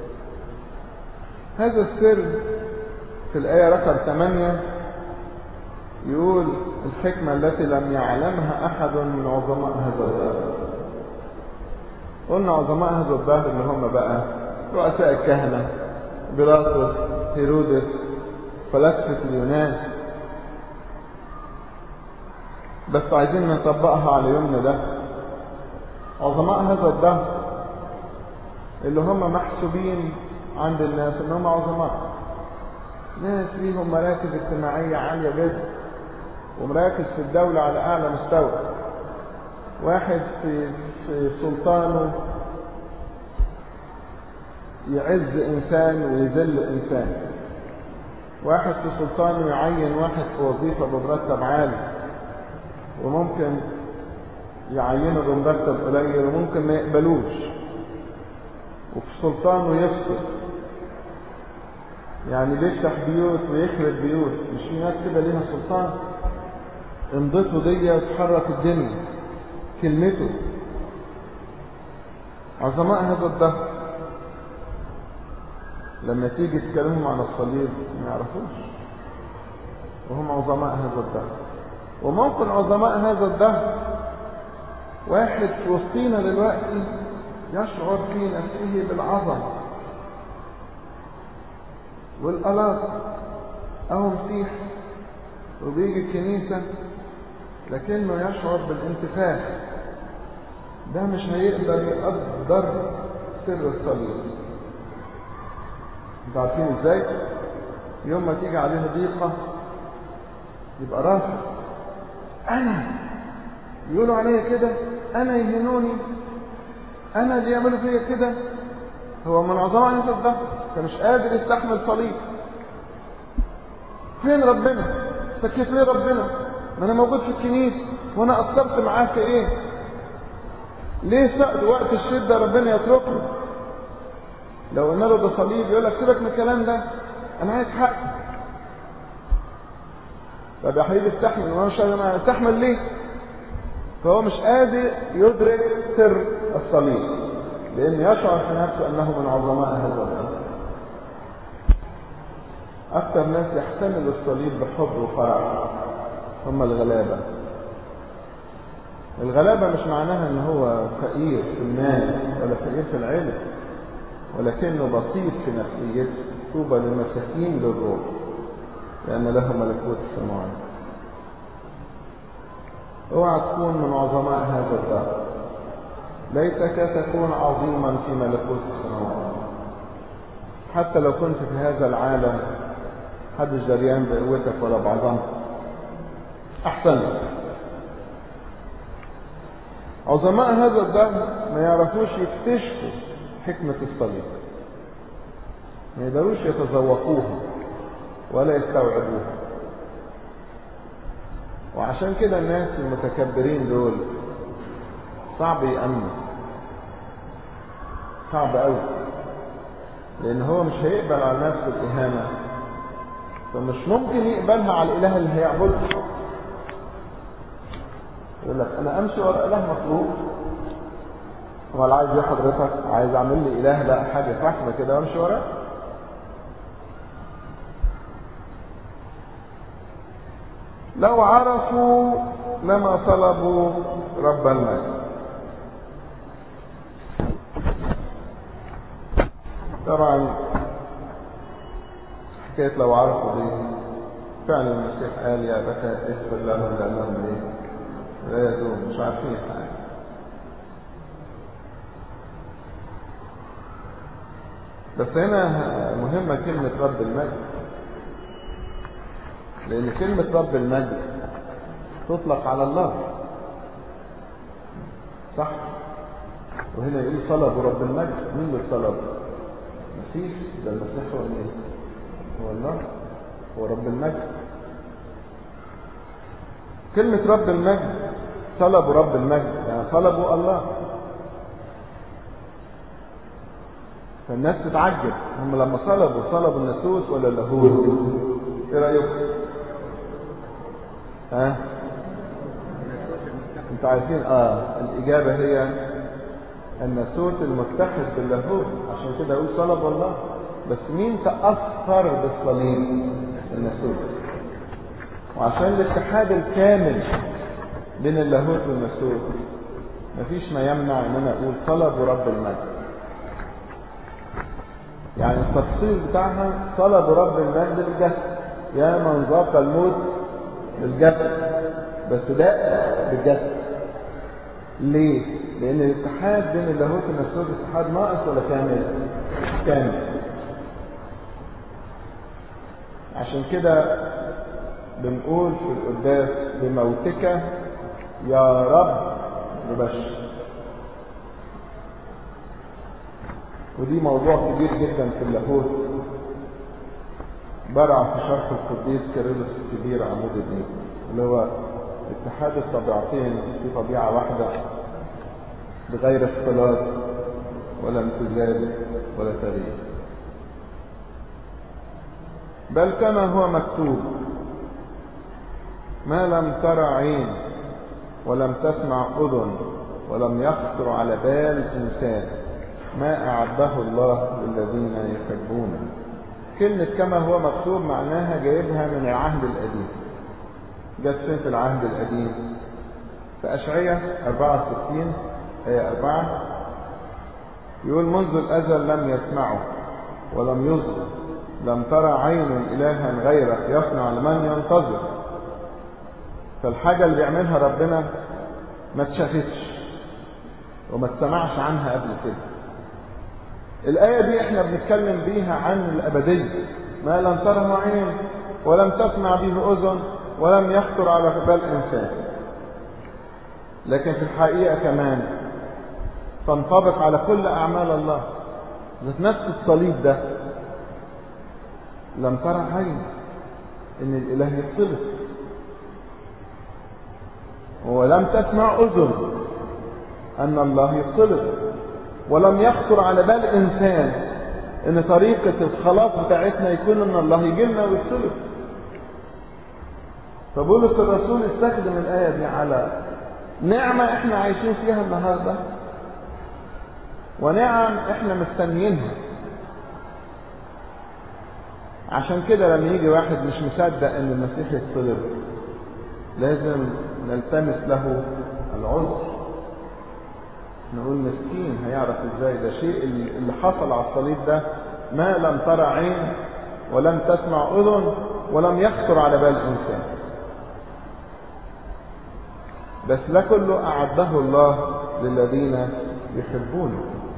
هذا السر في الآية رقم 8 يقول الحكمة التي لم يعلمها أحد من عظماء هذا الدهر قلنا عظماء هذا الدهر اللي هم بقى رؤساء الكهنة بيلاطس هيرودس فلاسفة اليونان بس عايزين نطبقها على يومنا ده عظماء هذا الدهر اللي هم محسوبين عند الناس ان هم عظماء ناس ليهم مراكز اجتماعية عالية جدا ومراكز في الدولة على أعلى مستوى واحد في, في سلطانه يعز إنسان ويذل إنسان واحد في سلطانه يعين واحد في وظيفة بمرتب عالي وممكن يعينه بمرتب قليل وممكن ما يقبلوش وفي سلطانه يفسد يعني بيفتح بيوت ويخرب بيوت مش في ناس كده ليها سلطان امضته دي وتحرك الدنيا كلمته عظماء هذا الدهر لما تيجي تكلمهم عن الصليب ما يعرفوش وهم عظماء هذا الدهر وممكن عظماء هذا الدهر واحد في وسطينا دلوقتي يشعر في نفسه بالعظمة والألاط أو مسيح وبيجي الكنيسة لكنه يشعر بالانتفاخ ده مش هيقدر يقدر سر الصليب انتوا عارفين ازاي يوم ما تيجي عليه ضيقة يبقى رافض انا يقولوا عليا كده انا يهنوني انا اللي يعملوا فيا كده هو من عظماء هذا الدهر فمش قادر يستحمل صليب فين ربنا سكت ليه ربنا ما انا موجود في الكنيسه وانا قصرت معاه في ايه ليه سأل وقت الشدة ربنا يتركه لو قلنا له ده صليب يقول لك سيبك من الكلام ده انا عايز حق طب يا حبيبي استحمل وانا مش انا استحمل ليه فهو مش قادر يدرك سر الصليب لان يشعر في نفسه انه من عظماء هذا الامر اكثر ناس يحتملوا الصليب بحب وفرح هم الغلابه الغلابة مش معناها ان هو فقير في المال ولا فقير في العلم ولكنه بسيط في نفسيته طوبى للمساكين للروح لان له ملكوت السماوات اوعى تكون من عظماء هذا الدهر ليتك تكون عظيما في ملكوت السماوات حتى لو كنت في هذا العالم محدش دريان بقوتك ولا بعظمتك احسن لك عظماء هذا الدهر ما يعرفوش يكتشفوا حكمة الصليب ما يقدروش يتذوقوها ولا يستوعبوها وعشان كده الناس المتكبرين دول صعب يأمنوا صعب قوي لان هو مش هيقبل على نفسه الإهانة فمش ممكن يقبلها على الإله اللي هيعبده يقول لك انا امشي ورا اله مطلوب هو عايز ايه حضرتك عايز اعمل لي اله بقى حاجه فحمه كده وامشي وراه لو عرفوا لما طلبوا رب المجد طبعا حكايه لو عرفوا دي فعلا المسيح قال يا بكى اغفر لهم لانهم ايه لا يدوم مش عارفين حاجة بس هنا مهمة كلمة رب المجد لأن كلمة رب المجد تطلق على الله صح وهنا يقول طلبوا رب المجد مين اللي طلب المسيح ده المسيح هو مين هو الله هو رب المجد كلمة رب المجد طلبوا رب المجد يعني طلبوا الله فالناس تتعجب هم لما طلبوا طلبوا الناسوس ولا اللاهوت ايه رايكم ها انتوا عارفين اه الاجابه هي الناسوت المتحد باللاهوت عشان كده اقول طلب الله بس مين تاثر بالصليب الناسوت وعشان الاتحاد الكامل بين اللاهوت والناسوت مفيش ما يمنع ان انا اقول طلب رب المجد يعني التفصيل بتاعها طلب رب المجد بالجسد يا من ذاق الموت بالجسد بس ده بالجسد ليه؟ لأن الاتحاد بين اللاهوت والناسوت اتحاد ناقص ولا كامل؟ كامل عشان كده بنقول في القداس بموتك يا رب نبشر ودي موضوع كبير جدا في اللاهوت برع في شرح القديس كيرلس الكبير عمود الدين اللي هو اتحاد الطبيعتين في طبيعة واحدة بغير اختلاط ولا امتزاج ولا تغيير بل كما هو مكتوب ما لم ترى عين ولم تسمع أذن ولم يخطر على بال إنسان ما أعده الله للذين يحبونه كلمة كما هو مكتوب معناها جايبها من العهد القديم جت فين في العهد القديم في أشعية 64 آية 4 يقول منذ الأزل لم يسمعوا ولم يصغوا لم ترى عين إلها غيرك يصنع لمن ينتظر فالحاجة اللي بيعملها ربنا ما اتشافتش وما اتسمعش عنها قبل كده الآية دي احنا بنتكلم بيها عن الأبدية ما لم تره عين ولم تسمع به أذن ولم يخطر على بال إنسان لكن في الحقيقة كمان تنطبق على كل أعمال الله ذات نفس الصليب ده لم ترى عين إن الإله يتصلب ولم تسمع أذن أن الله يتصلب ولم يخطر على بال إنسان إن طريقة الخلاص بتاعتنا يكون إن الله يجي لنا ويتصلب فبولس الرسول استخدم الآية دي على نعمة احنا عايشين فيها النهاردة ونعم احنا مستنيينها عشان كده لما يجي واحد مش مصدق ان المسيح يتصلب لازم نلتمس له العذر نقول مسكين هيعرف ازاي ده شيء اللي حصل على الصليب ده ما لم ترى عين ولم تسمع اذن ولم يخطر على بال انسان بس ده كله اعده الله للذين يحبونه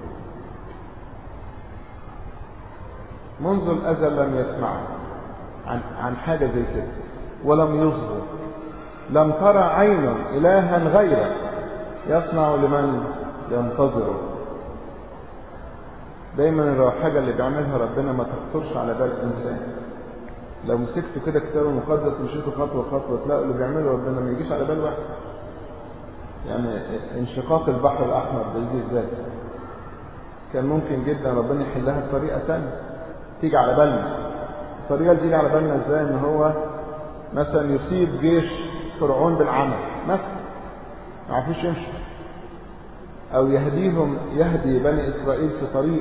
منذ الازل لم يسمعوا عن عن حاجه زي كده ولم يصغوا لم ترى عين الها غيره يصنع لمن ينتظره دايما الحاجه اللي بيعملها ربنا ما تخطرش على بال انسان لو مسكتوا كده كتاب المقدس ومشيتوا خطوه خطوه تلاقوا اللي بيعمله ربنا ما يجيش على بال واحد يعني انشقاق البحر الاحمر ده يجي ازاي كان ممكن جدا ربنا يحلها بطريقه ثانيه تيجي على بالنا الطريقه اللي تيجي على بالنا ازاي ان هو مثلا يصيب جيش فرعون بالعمى مثلا ما عرفوش يمشوا او يهديهم يهدي بني اسرائيل في طريق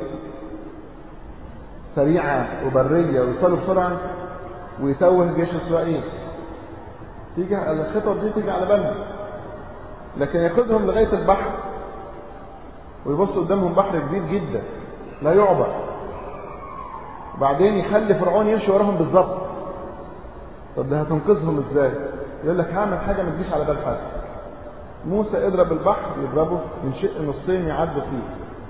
سريعه وبريه ويوصلوا بسرعه ويتوه جيش اسرائيل تيجي الخطط دي تيجي على بالنا لكن ياخدهم لغايه البحر ويبص قدامهم بحر كبير جدا لا يعبر وبعدين يخلي فرعون يمشي وراهم بالظبط طب ده هتنقذهم ازاي يقول لك هعمل حاجه ما تجيش على بال حد موسى اضرب البحر يضربه ينشق نصين يعدوا فيه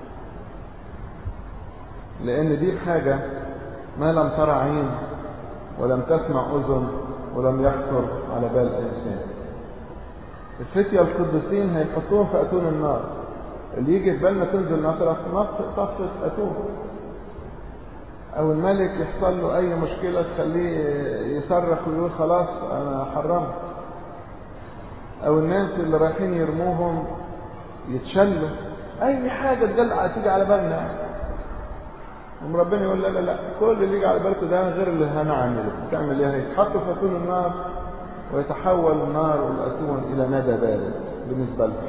لان دي حاجه ما لم ترى عين ولم تسمع اذن ولم يخطر على بال انسان الفتية القديسين هيحطوهم في اتون النار اللي يجي في بالنا تنزل نطرة طفت اتون او الملك يحصل له اي مشكلة تخليه يصرخ ويقول خلاص انا حرمت او الناس اللي رايحين يرموهم يتشلوا اي حاجة تجلع تيجي على بالنا ثم ربنا يقول لا لا لا كل اللي يجي على بالكم ده غير اللي هنعمله تعمل ايه هيتحطوا في اتون النار ويتحول النار والاتون الى ندى بارد بالنسبة لهم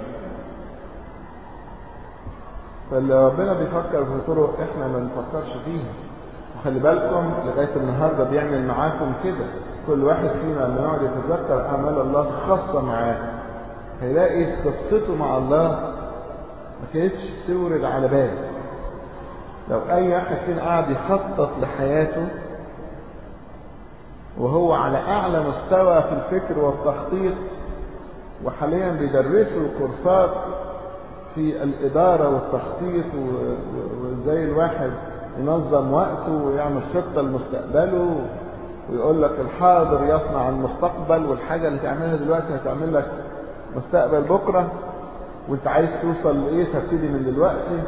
فاللي ربنا بيفكر في طرق احنا ما نفكرش فيها وخلي بالكم لغاية النهاردة بيعمل معاكم كده كل واحد فينا لما يقعد يتذكر أعمال الله خاصة معاه هيلاقي قصته مع الله ما كانتش تورد على باله لو أي واحد فينا قاعد يخطط لحياته وهو على أعلى مستوى في الفكر والتخطيط وحاليا بيدرسوا كورسات في الإدارة والتخطيط وإزاي الواحد ينظم وقته ويعمل خطة لمستقبله ويقول لك الحاضر يصنع المستقبل والحاجة اللي تعملها دلوقتي هتعمل لك مستقبل بكرة وانت عايز توصل لإيه تبتدي من دلوقتي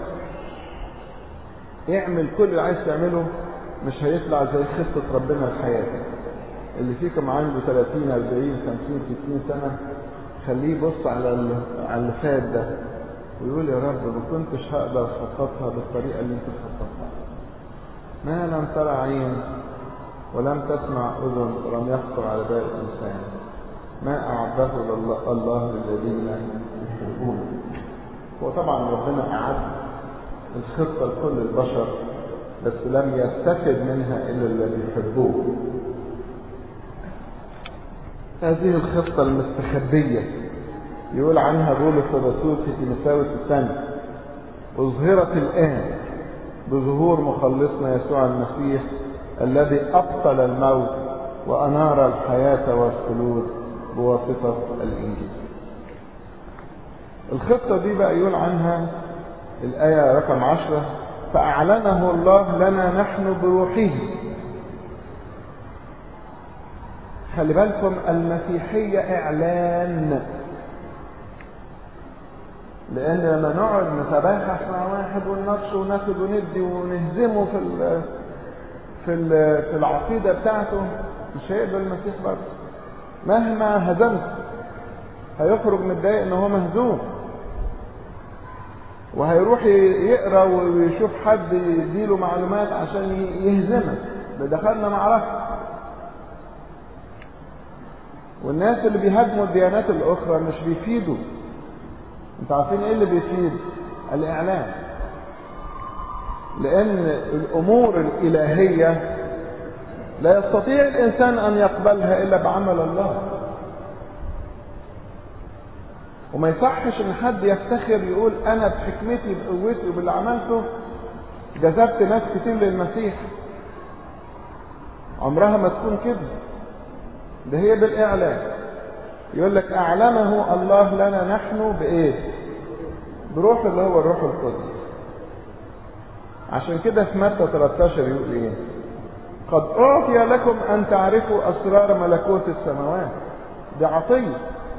اعمل كل اللي عايز تعمله مش هيطلع زي خطة ربنا لحياتك اللي فيكم عنده 30 40 50 60 سنة خليه يبص على على اللي فات ده ويقول يا رب ما كنتش هقدر اخططها بالطريقة اللي انت خططتها ما لم ترى عين ولم تسمع أذن ولم يخطر على بال إنسان ما أعده الله للذين يحبون هو طبعا ربنا أعد الخطة لكل البشر بس لم يستفد منها إلا الذي يحبوه هذه الخطة المستخبية يقول عنها بولس الرسول في تيموثاوس الثاني أظهرت الآن بظهور مخلصنا يسوع المسيح الذي أبطل الموت وأنار الحياة والخلود بواسطة الإنجيل الخطة دي بقى يقول عنها الآية رقم عشرة فأعلنه الله لنا نحن بروحه خلي بالكم المسيحية إعلان لأن لما نقعد نتباحث مع واحد ونناقشه وناخد وندي ونهزمه في ال في ال في العقيدة بتاعته مش هيقبل المسيح برضه مهما هزمت هيخرج متضايق ان هو مهزوم وهيروح يقرا ويشوف حد يديله معلومات عشان يهزمك ده دخلنا معركه والناس اللي بيهاجموا الديانات الاخرى مش بيفيدوا انتوا عارفين ايه اللي بيفيد الاعلام لان الامور الالهيه لا يستطيع الانسان ان يقبلها الا بعمل الله وما يصحش ان حد يفتخر يقول انا بحكمتي بقوتي وباللي عملته جذبت ناس كتير للمسيح عمرها ما تكون كده ده هي بالاعلان يقول لك اعلمه الله لنا نحن بايه بروح اللي هو الروح القدس عشان كده في متى 13 يقول ايه قد اعطي لكم ان تعرفوا اسرار ملكوت السماوات دي عطيه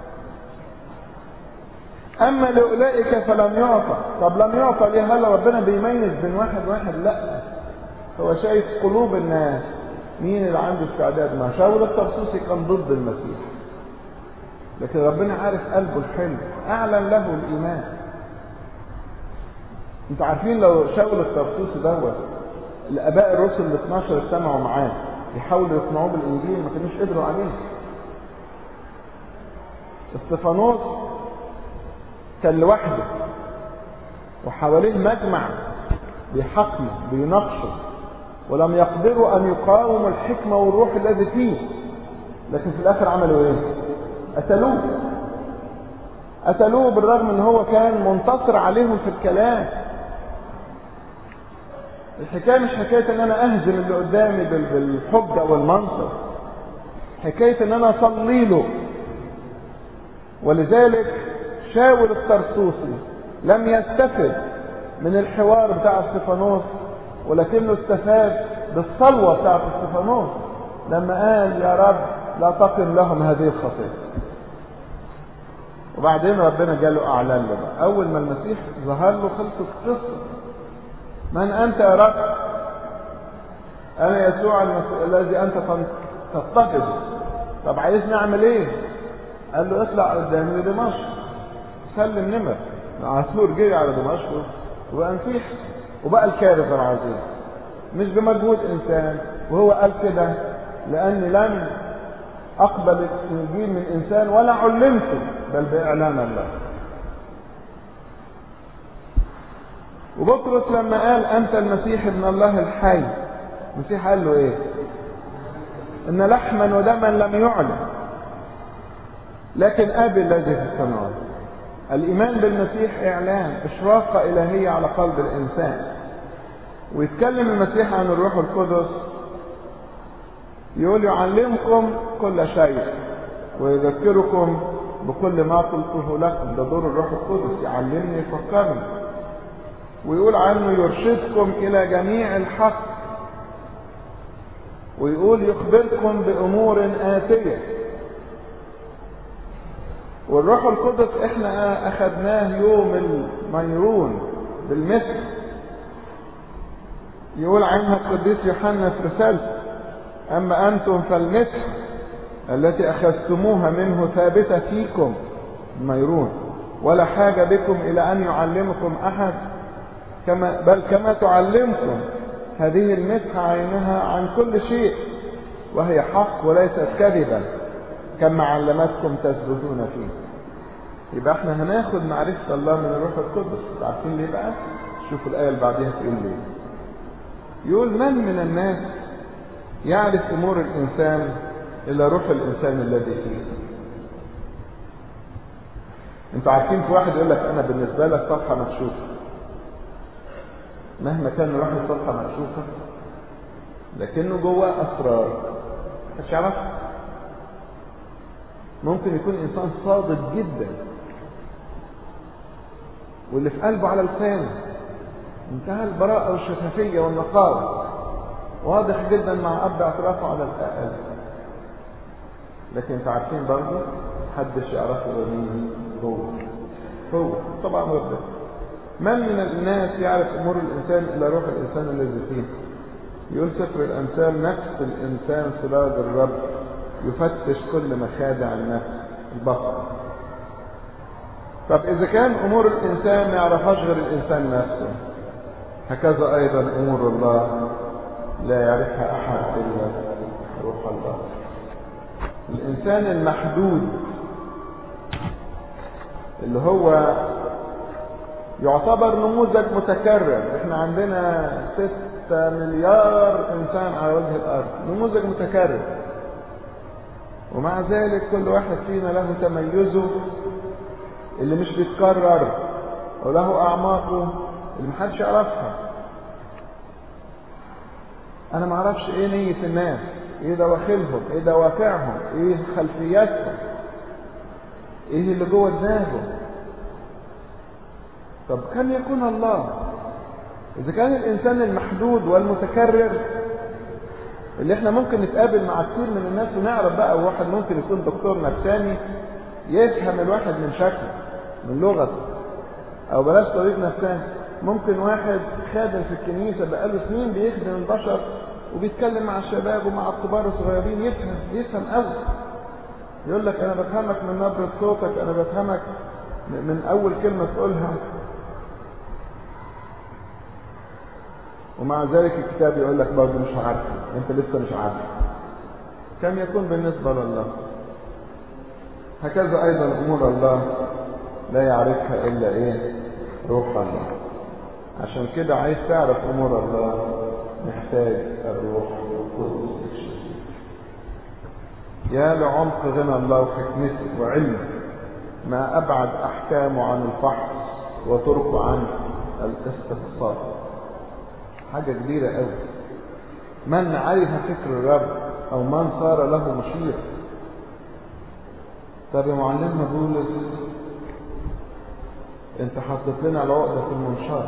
اما لاولئك فلم يعطى طب لم يعطى ليه هل ربنا بيميز بين واحد واحد لا هو شايف قلوب الناس مين اللي عنده استعداد ما شاول الطرسوسي كان ضد المسيح لكن ربنا عارف قلبه الحلو اعلن له الايمان انتوا عارفين لو شاول الطرسوسي دوت الاباء الرسل ال 12 اجتمعوا معاه يحاولوا يقنعوه بالانجيل ما كانوش قدروا عليه استفانوس كان لوحده وحواليه مجمع بيحكمه بيناقشه ولم يقدروا ان يقاوموا الحكمه والروح الذي فيه لكن في الاخر عملوا ايه قتلوه قتلوه بالرغم ان هو كان منتصر عليهم في الكلام الحكايه مش حكايه ان انا اهزم اللي قدامي بالحجه والمنطق حكايه ان انا اصلي له ولذلك شاول الطرسوسي لم يستفد من الحوار بتاع استفانوس ولكنه استفاد بالصلوة بتاعت استفانوس لما قال يا رب لا تقم لهم هذه الخطية وبعدين ربنا جاله اعلان له بقى اول ما المسيح ظهر له خلصت قصة من انت يا رب انا يسوع المسيح الذي انت تضطهده طب عايزني اعمل ايه قال له اطلع قدامي لدمشق سلم نمر عاشور جري على دمشق وبقى مسيح وبقى الكارث العظيم مش بمجهود انسان وهو قال كده لاني لم اقبل الانجيل من انسان ولا علمته بل باعلان الله وبطرس لما قال انت المسيح ابن الله الحي المسيح قال له ايه ان لحما ودما لم يعلم لكن ابي الذي في السماوات الايمان بالمسيح اعلان اشراقه الهيه على قلب الانسان ويتكلم المسيح عن الروح القدس يقول يعلمكم كل شيء ويذكركم بكل ما قلته لكم ده دور الروح القدس يعلمني يفكرني ويقول عنه يرشدكم الى جميع الحق ويقول يخبركم بامور اتيه والروح القدس احنا اخذناه يوم الميرون بالمثل يقول عنها القديس يوحنا في رسالته اما انتم فالمثل التي اخذتموها منه ثابته فيكم الميرون ولا حاجه بكم الى ان يعلمكم احد كما بل كما تعلمكم هذه المسحه عينها عن كل شيء وهي حق وليست كذبا كما علمتكم تثبتون فيه يبقى احنا هناخد معرفة الله من الروح القدس عارفين ليه بقى شوفوا الآية اللي بعديها تقول ليه يقول من من الناس يعرف امور الانسان الا روح الانسان الذي فيه انتوا عارفين في واحد يقول لك انا بالنسبه لك صفحه مكشوفه مهما كان راح الصفحه مكشوفه لكنه جواه اسرار مش يعرفها ممكن يكون انسان صادق جدا واللي في قلبه على لسانه انتهى البراءة والشفافية والنقاوة واضح جدا مع أب اعترافه على الأقل لكن انتوا عارفين برضه محدش يعرفه غير مين هو هو طبعا ربنا من من الناس يعرف أمور الإنسان إلا روح الإنسان الذي فيه يقول سفر الأمثال نفس الإنسان سراج الرب يفتش كل مخادع النفس البصر طب إذا كان أمور الإنسان ما يعرفهاش غير الإنسان نفسه هكذا أيضا أمور الله لا يعرفها أحد إلا روح الله الإنسان المحدود اللي هو يعتبر نموذج متكرر احنا عندنا ستة مليار إنسان على وجه الأرض نموذج متكرر ومع ذلك كل واحد فينا له تميزه اللي مش بيتكرر وله أعماقه اللي محدش يعرفها أنا ما اعرفش إيه نية الناس إيه دواخلهم إيه دوافعهم إيه خلفياتهم إيه اللي جوه دماغه طب كم يكون الله إذا كان الإنسان المحدود والمتكرر اللي احنا ممكن نتقابل مع كتير من الناس ونعرف بقى واحد ممكن يكون دكتور نفساني يفهم الواحد من شكله من لغته او بلاش طبيب نفساني ممكن واحد خادم في الكنيسة بقاله سنين بيخدم البشر وبيتكلم مع الشباب ومع الكبار الصغيرين يفهم يفهم قوي يقول لك انا بفهمك من نبرة صوتك انا بفهمك من اول كلمة تقولها ومع ذلك الكتاب يقول لك برضه مش عارف انت لسه مش عارف كم يكون بالنسبة لله هكذا ايضا امور الله لا يعرفها الا ايه روح الله عشان كده عايز تعرف امور الله محتاج الروح القدس يا لعمق غنى الله وحكمته وعلمه ما ابعد احكامه عن الفحص وطرقه عن الاستقصاء حاجة كبيرة قوي من عرف فكر الرب او من صار له مشير طب يا معلمنا بولس انت حطيت لنا العقدة في المنشار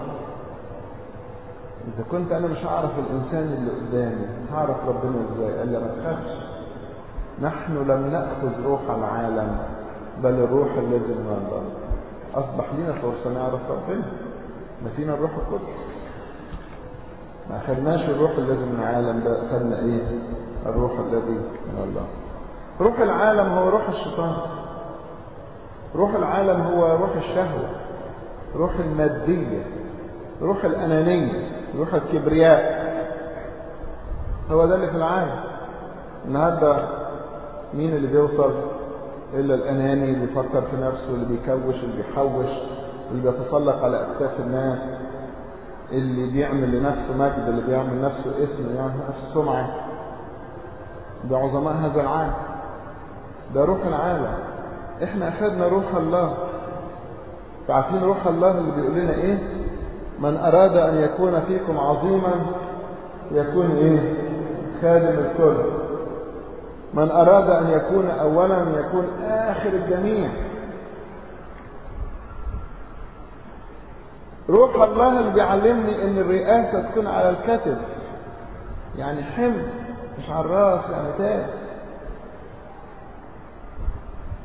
اذا كنت انا مش هعرف الانسان اللي قدامي هعرف ربنا ازاي قال لي ما تخافش نحن لم ناخذ روح العالم بل الروح الذي من الله اصبح لنا فرصه نعرف ربنا ما فينا الروح القدس ما اخذناش الروح الذي من العالم ده اخذنا ايه الروح الذي من الله روح العالم هو روح الشيطان روح العالم هو روح الشهوة روح المادية روح الأنانية روح الكبرياء هو ده اللي في العالم النهارده مين اللي بيوصل إلا الأناني اللي بيفكر في نفسه اللي بيكوش اللي بيحوش اللي بيتسلق على أكتاف الناس اللي بيعمل لنفسه مجد اللي بيعمل نفسه اسم اللي بيعمل نفسه سمعة ده عظماء هذا العالم ده روح العالم احنا اخذنا روح الله عارفين روح الله اللي بيقول لنا ايه من اراد ان يكون فيكم عظيما يكون ايه خادم الكل من اراد ان يكون اولا يكون اخر الجميع روح الله اللي بيعلمني ان الرئاسة تكون على الكتف يعني حمل مش على الراس يعني تاج